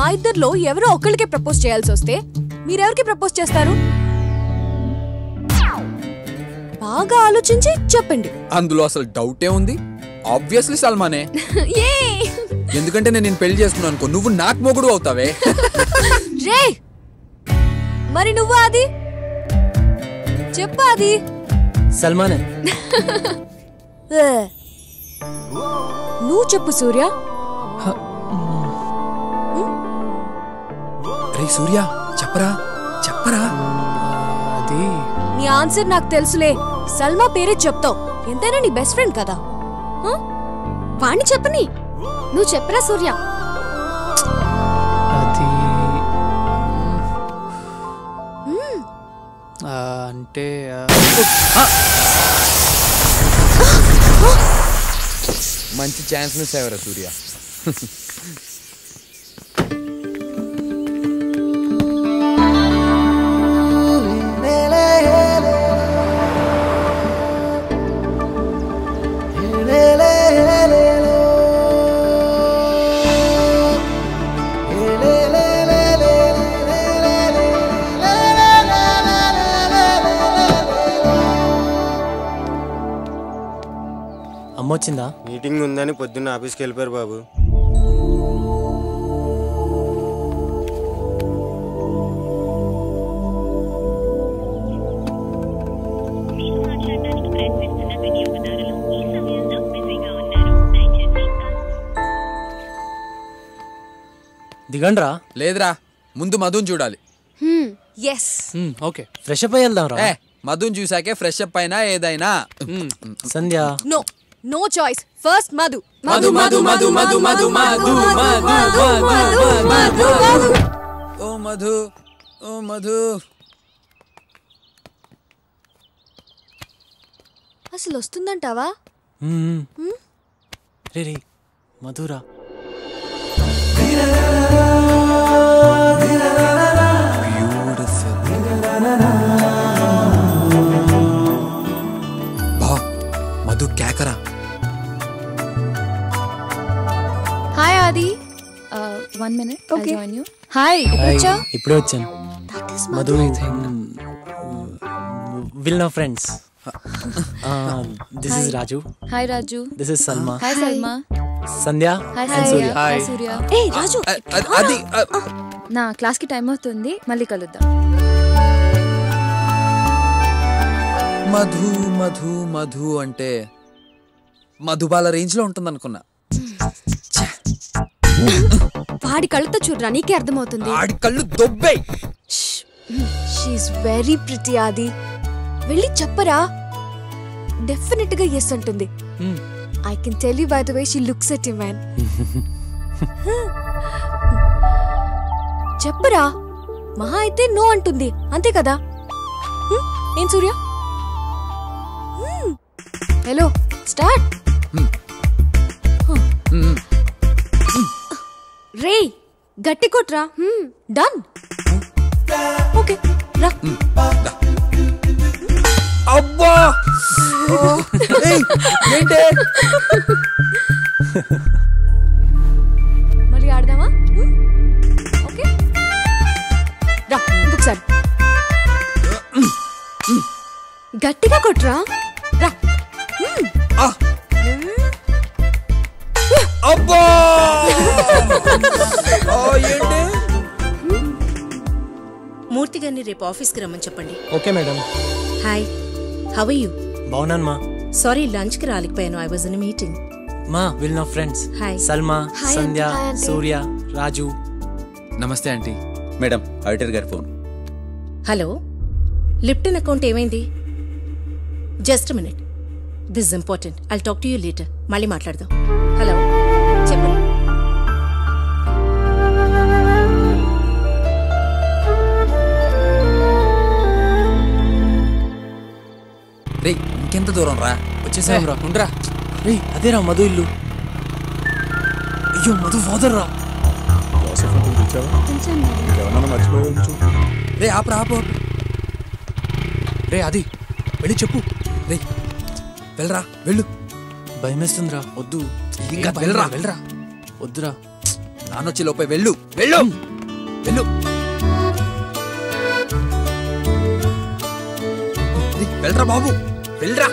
మా ఇద్దరిలో ఎవరో ఒకరికే ప్రపోజ్ చేయాల్సి వస్తే మీరెవరికి ప్రపోజ్ చేస్తారు బాగా ఆలోచించి చెప్పండి అందులో అసలు డౌటే ఉంది ఆబ్వియస్లీ సల్మానే ఏ ఎందుకంటే నేను నేను పెళ్లి చేసుకున్నాను అనుకో నువ్వు నాకు మొగుడు అవుతావే రే మరి నువ్వు అది చెప్పు అది సల్మానే ఏ. నువ్వు చెప్పు సూర్య రే సూర్య చెప్పరా చెప్పరా అది నీ ఆన్సర్ నాకు తెలుసులే సల్మా పేరే చెప్తావు ఎంతైనా నీ బెస్ట్ ఫ్రెండ్ కదా హ? వాణ్ణి చెప్పని నువ్వు చెప్పరా సూర్య అది ఆ, అంటే ఆ, మంచి ఛాన్స్ మిస్ అయ్యారా సూర్య అమ్మ వచ్చిందా మీటింగ్ ఉందని పొద్దున్న ఆఫీస్కి వెళ్ళిపోయారు బాబు మీరు మాట్లాడడానికి ప్రయత్నిస్తున్న వినియోగదారులు ఈ సమయంలో బిజీగా ఉన్నారు దయచేసి దిగండ్రా లేదురా ముందు మధుని చూడాలి yes um, okay fresh up అయ్యి వెళ్దాం రా ఏ మధుని చూసాకే ఫ్రెష్ అప్ అయినా ఏదైనా Sandhya no no choice first Madhu Madhu, Madhu, Madhu, Madhu, Madhu, Madhu, Madhu, Madhu, Madhu, Madhu. ఓ మధు ఓ మధు అసలు వస్తుందంటావా ఉమ్, ఉమ్. రే రే మధురా బా మధు కేకరా hi Aadi one minute Okay. Join you hi hi, వచ్చా ఇప్పుడే వచ్చాను Madhu will know friends this is Raju hi Raju this is Salma hi Salma Sandhya hi and Surya hi Surya ఏ రాజు అ- అ- అది అ- నా క్లాస్ కి టైం అవుతుంది మళ్ళీ కలుద్దాం మధు మధు మధు అంటే మధుబాల రేంజ్ లో ఉంటుంది అనుకున్నా వాడి కళ్ళతో చూడరా నీకే అర్థమవుతుంది ఆడి కళ్ళు దొబ్బే షీఈ్ వెరీ ప్రిటీ ఆది వెళ్ళి చెప్పరా డెఫినెట్ గా ఎస్ అంటుంది Hmm. I can tell you by the way she looks at you man చెప్పరా మహా అయితే నో అంటుంది అంతే కదా Hmm? ఏం సూర్య హలో స్టార్ట్ రే గట్టి కొట్రా డన్ ఓకే రా అబ్బా ఏయ్, ఏంటే మళ్ళీ ఆడదామా హ్మ్? ఓకే రా ఇంకొకసారి గట్టిగా కొట్రా రా హ్మ్. ఆ. అబ్బా ఆ, ఏంటి మూర్తి గారిని రేపు ఆఫీస్కి రమ్మని చెప్పండి okay madam hi how you బాగున్నాను మా సారీ లంచ్కి రాలేకపోయాను ఐ వాజ్ ఇన్ మీటింగ్ మా will know friends Hi. Salma Hi, Sandhya aunty. Hi, aunty. Surya Raju నమస్తే ఆంటీ మేడం ఆడిటర్ గారి ఫోన్ హలో లిప్టన్ అకౌంట్ ఏమైంది just minute this important I talk to you later మళ్ళీ మాట్లాడదాం హలో చెప్పండి రే ఇంకెంత దూరం రా వచ్చేసాం రా ఉండరా రే అదేరా మధు ఇల్లు అయ్యో మధు ఫాదర్ రా రే ఆపరా ఆపు ఆపు. రే అది వెళ్ళి చెప్పు రే వెళ్ళరా వెళ్ళు భయమేస్తుందిరా వద్దు ఇంకా వెళ్ళరా వెళ్ళరా వద్దురా నాన్నొచ్చి లోపే వెళ్ళు వెళ్ళు వెళ్ళు ఏయ్, వెళ్ళరా బాబు వెళ్ళరా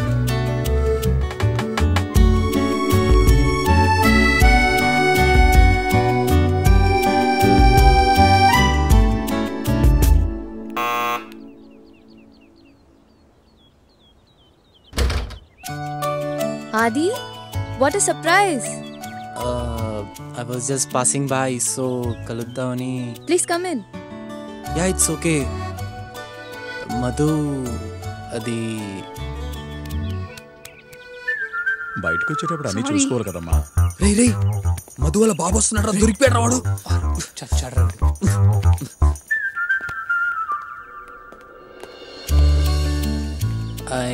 Aadi what a surprise I was just passing by so కలుద్దామని please come in yeah it's okay Madhu అది బయటకు వచ్చేటప్పుడు అన్ని చూసుకోవాలి కదమ్మా రే రే మధు వాళ్ళ బాబు వస్తున్నాడు దొరికిపోయాడు వాడు చచ్చాడ్రా ఐ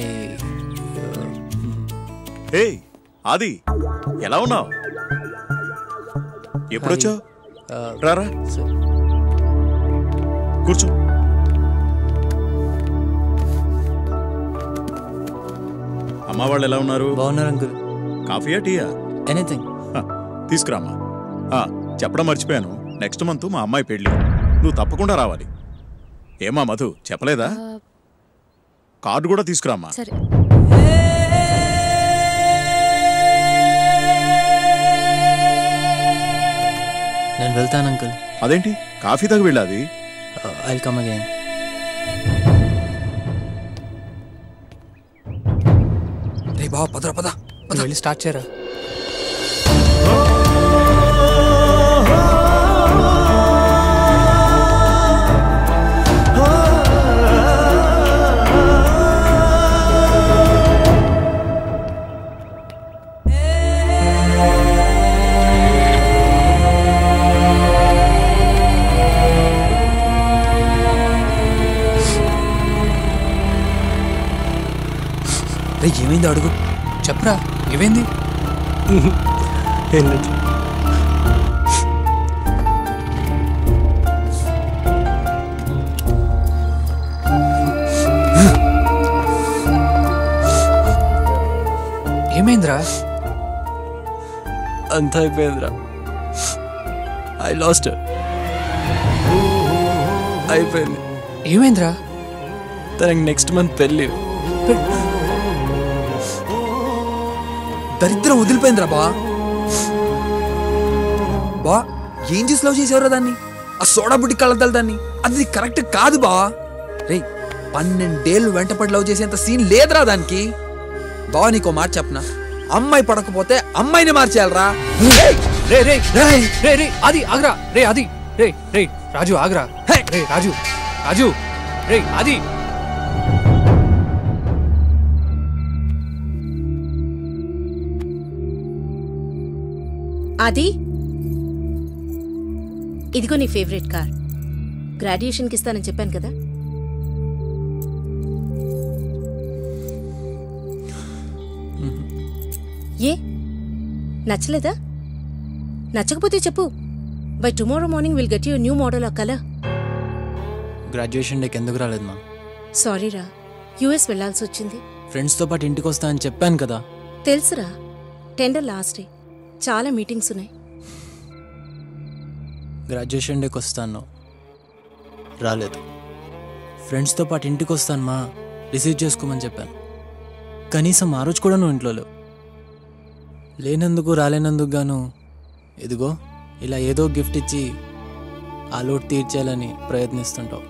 హే ఆది ఎలా ఉన్నావు ఎప్పుడొచ్చావు రారా కూర్చో అమ్మా వాళ్ళు ఎలా ఉన్నారు బాగున్నారు అంకుల్ కాఫీయా టీయా ఎనీథింగ్ హ, తీసుకురామ్మా ఆ, చెప్పడం మర్చిపోయాను నెక్స్ట్ మంత్ మా అమ్మాయి పెళ్ళి నువ్వు తప్పకుండా రావాలి ఏమా మధు చెప్పలేదా కార్డు కూడా తీసుకురామ్మా సరే నేను వెళ్తాను అంకుల్ అదేంటి కాఫీ తాగి వెళ్ళాది ఐ కమ్ అగైన్ రే బాబా పదరా పద వెళ్ళి స్టార్ట్ చేయరా రే ఏమైంది అడుగు చెప్పరా ఏమైంది ఏమైందిరా అంతా అయిపోయిందిరా ఐ లాస్ట్ అయిపోయింది ఏమైందిరా తనకి నెక్స్ట్ మంత్ పెళ్ళి దరిద్రం వదిలిపోయిందిరా బా బా ఏం చేసి లవ్ చేసేవరా దాన్ని ఆ సోడా బుడ్డి కళ్ళద్దాలి దాన్ని అది కరెక్ట్ కాదు బా రే పన్నెండేళ్ళు వెంటపడి లవ్ చేసేంత సీన్ లేదురా దానికి బా నీకో మాట చెప్పనా అమ్మాయి పడకపోతే అమ్మాయిని మార్చేయాలరా రే రే రే రే అది ఆగ్రా రే అది రే రే రాజు ఆగ్రా రే రాజు రాజు రే అది అది ఇదిగో నీ ఫేవరెట్ కార్ గ్రాడ్యుయేషన్కి ఇస్తానని చెప్పాను కదా ఏ నచ్చలేదా నచ్చకపోతే చెప్పు by tomorrow morning will get you new model ఆ కలర్ గ్రాడ్యుయేషన్ డేకి ఎందుకు రాలేదు మా సారీరా యుఎస్ వెళ్లాల్సి వచ్చింది ఫ్రెండ్స్తో పాటు ఇంటికి వస్తా అని చెప్పాను కదా తెలుసురా టెండర్ లాస్ట్ డే చాలా మీటింగ్స్ ఉన్నాయి గ్రాడ్యుయేషన్ డేకి వస్తాను రాలేదు ఫ్రెండ్స్తో పాటు ఇంటికి వస్తాను మా రిసీవ్ చేసుకోమని చెప్పాను కనీసం ఆ రోజు కూడా నువ్వు ఇంట్లో లేవు లేనందుకు రాలేనందుకు గాను ఇదిగో ఇలా ఏదో గిఫ్ట్ ఇచ్చి ఆ లోటు తీర్చేయాలని ప్రయత్నిస్తుంటావు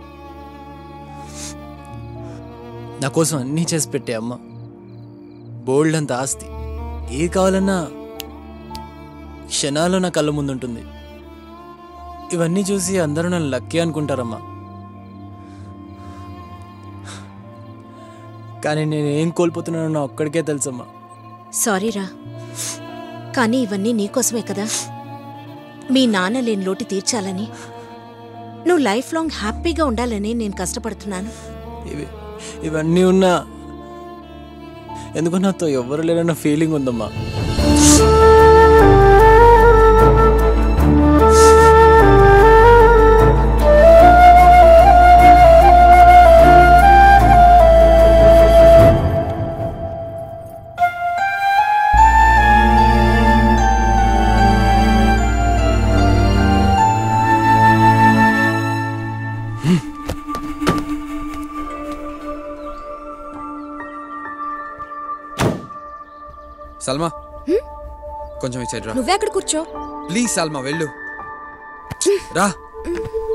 నా కోసం అన్నీ చేసి పెట్టే అమ్మ బోల్డ్ అంత ఆస్తి ఏ కావాలన్నా క్షణాల్లో నా కళ్ళ ముందుంటుంది ఇవన్నీ చూసి అందరూ నన్ను లక్కీ అనుకుంటారమ్మా కానీ నేను ఏం కోల్పోతున్నానో నా ఒక్కడికే తెలుసమ్మా సారీరా కానీ ఇవన్నీ నీకోసమే కదా మీ నాన్న లేని లోటు తీర్చాలని నువ్వు లైఫ్ లాంగ్ హ్యాపీగా ఉండాలని నేను కష్టపడుతున్నాను ఇవి ఇవన్నీ ఉన్నా ఎందుకో నాతో ఎవ్వరు లేరన్న ఫీలింగ్ ఉందమ్మా సల్మా కొంచెం ఈ సైడ్ రా నువ్వే అక్కడ కూర్చో ప్లీజ్ సల్మా వెళ్ళు రా